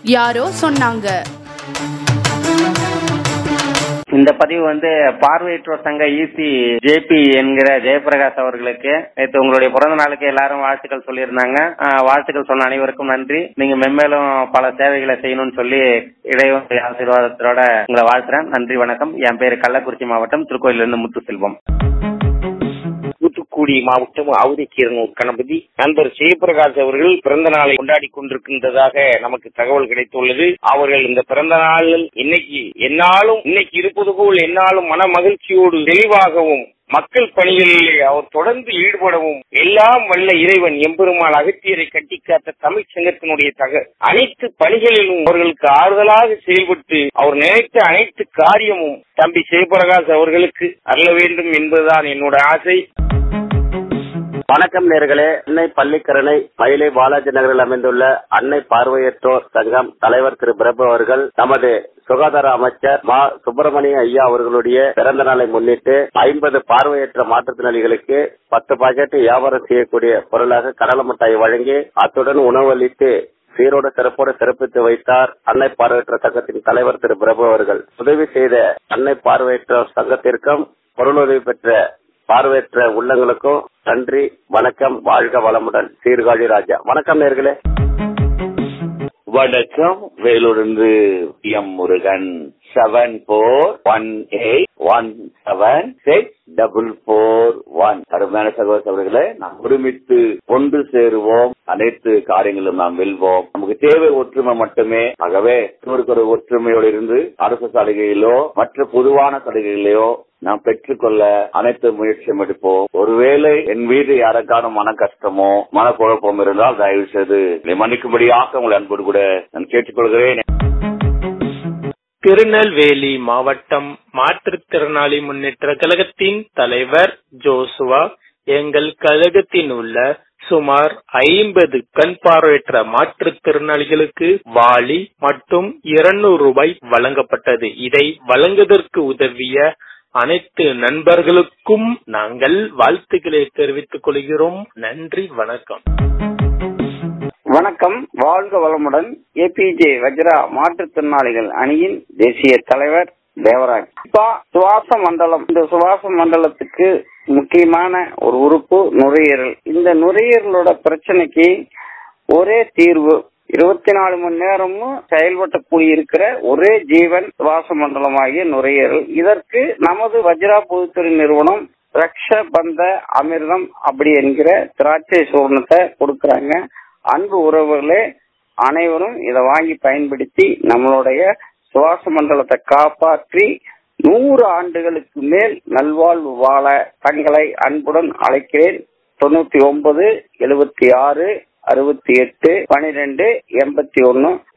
யாரோ சொன்னாங்க இந்த பதிவு வந்து பார்வையற்றோர் சங்க இசி ஜேபி என்கிற ஜெயபிரகாஷ் அவர்களுக்கு நேற்று உங்களுடைய பிறந்த நாளுக்கு எல்லாரும் வாழ்த்துக்கள் சொல்லியிருந்தாங்க ஆஹ் வாழ்த்துக்கள் சொன்ன அனைவருக்கும் நன்றி நீங்க மென்மேலும் பல சேவைகளை செய்யணும்னு சொல்லி இடைவெளி ஆசீர்வாதத்தோட உங்களை வாழ்த்துறேன் நன்றி வணக்கம் என் பேரு கள்ளக்குறிச்சி மாவட்டம் திருக்கோயிலிருந்து முத்துசெல்வம் தூத்துக்குடி மாவட்டம் ஆவுதிக்கீரனூர் கணபதி நண்பர் ஜெயபிரகாஷ் அவர்கள் பிறந்த நாளை கொண்டாடி கொண்டிருக்கின்றதாக நமக்கு தகவல் கிடைத்துள்ளது அவர்கள் இந்த பிறந்த நாளில் இன்னைக்கு என்னாலும் இன்னைக்கு இருப்பது போல் என்னாலும் மன மகிழ்ச்சியோடு தெளிவாகவும் மக்கள் பணிகளிலே அவர் தொடர்ந்து ஈடுபடவும் எல்லாம் வல்ல இறைவன் எம்பெருமாள் அகத்தியரை கட்டிக்காத்த தமிழ் சங்கத்தினுடைய தக அனைத்து பணிகளிலும் அவர்களுக்கு ஆறுதலாக செயல்பட்டு அவர் நினைத்த அனைத்து காரியமும் தம்பி ஜெயபிரகாஷ் அவர்களுக்கு அருள வேண்டும் என்பதுதான் என்னோட ஆசை வணக்கம் நேர்களே அன்னை பள்ளிக்கரணை மயிலை பாலாஜி நகரில் அமைந்துள்ள அன்னை பார்வையற்றோர் சங்கம் தலைவர் திரு பிரபு அவர்கள் நமது சுகாதார அமைச்சர் மா சுப்பிரமணிய ஐயா அவர்களுடைய பிறந்த நாளை முன்னிட்டு ஐம்பது பார்வையற்ற மாற்றுத்திறனாளிகளுக்கு பத்து பாக்கெட் வியாபாரம் செய்யக்கூடிய பொருளாக கடலை மிட்டாய் வழங்கி அத்துடன் உணவளித்து சீரோடு சிறப்போடு சிறப்பித்து வைத்தார் அன்னை பார்வையற்ற சங்கத்தின் தலைவர் திரு பிரபு அவர்கள் உதவி செய்த அன்னை பார்வையற்றோர் சங்கத்திற்கும் பொருளுதவி பெற்ற பார்வையற்ற உள்ளங்களுக்கும் நன்றி வணக்கம் வாழ்க வளமுடன் சீர்காழி ராஜா வணக்கம் நேர்களே வணக்கம் வேலூரிலிருந்து M Murugan seven four one eight one seven six double four one அருமையான சகோதர அவர்களே நாம் ஒருமித்து ஒன்று சேருவோம் அனைத்து காரியங்களும் நாம் வெல்வோம் நமக்கு தேவை ஒற்றுமை மட்டுமே ஆகவே இன்னொருக்கு ஒரு ஒற்றுமையோடு இருந்து அரசு சலுகையிலோ மற்ற பொதுவான சலுகைகளையோ நாம் பெற்றுக்கொள்ள அனைத்து முயற்சியும் எடுப்போம் ஒருவேளை என் வீடு யாருக்கான மன கஷ்டமோ மனக்குழப்பம் இருந்தால் தயவு செய்து என்னை மன்னிக்கும்படியாக உங்களை அன்போடு கூட நான் கேட்டுக்கொள்கிறேன் திருநெல்வேலி மாவட்டம் மாற்றுத்திறனாளி முன்னேற்ற கழகத்தின் தலைவர் ஜோசுவா எங்கள் கழகத்தின் உள்ள சுமார் ஐம்பது கண் பார்வையற்ற மாற்றுத்திறனாளிகளுக்கு வாளி மற்றும் இருநூறு ரூபாய் வழங்கப்பட்டது இதை வழங்குவதற்கு உதவிய அனைத்து நண்பர்களுக்கும் நாங்கள் வாழ்த்துக்களை தெரிவித்துக் கொள்கிறோம் நன்றி வணக்கம் வணக்கம் வாழ்க வளமுடன் ஏபிஜே வஜ்ரா மாற்றுத்திறனாளிகள் அணியின் தேசிய தலைவர் தேவராஜ் இப்ப சுவாச மண்டலம் இந்த சுவாச மண்டலத்துக்கு முக்கியமான ஒரு உறுப்பு நுரையீரல் இந்த நுரையீரலோட பிரச்சனைக்கு ஒரே தீர்வு இருபத்தி நாலு மணி நேரமும் செயல்பட்டக்கூடிய இருக்கிற ஒரே ஜீவன் சுவாச மண்டலமாகிய நுரையீரல் இதற்கு நமது வஜ்ரா பொதுத்துறை நிறுவனம் ரக்ஷ பந்த அமிர்தம் அப்படி என்கிற திராட்சை சூர்ணத்தை கொடுக்கறாங்க அன்பு உறவுகளே அனைவரும் இதை வாங்கி பயன்படுத்தி நம்மளுடைய சுவாச மண்டலத்தை காப்பாற்றி நூறு ஆண்டுகளுக்கு மேல் நல்வாழ்வு வாழ தங்களை அன்புடன் அழைக்கிறேன் தொண்ணூத்தி ஒன்பது எழுபத்தி ஆறு அறுபத்தி எட்டு பனிரெண்டு எண்பத்தி ஒன்னு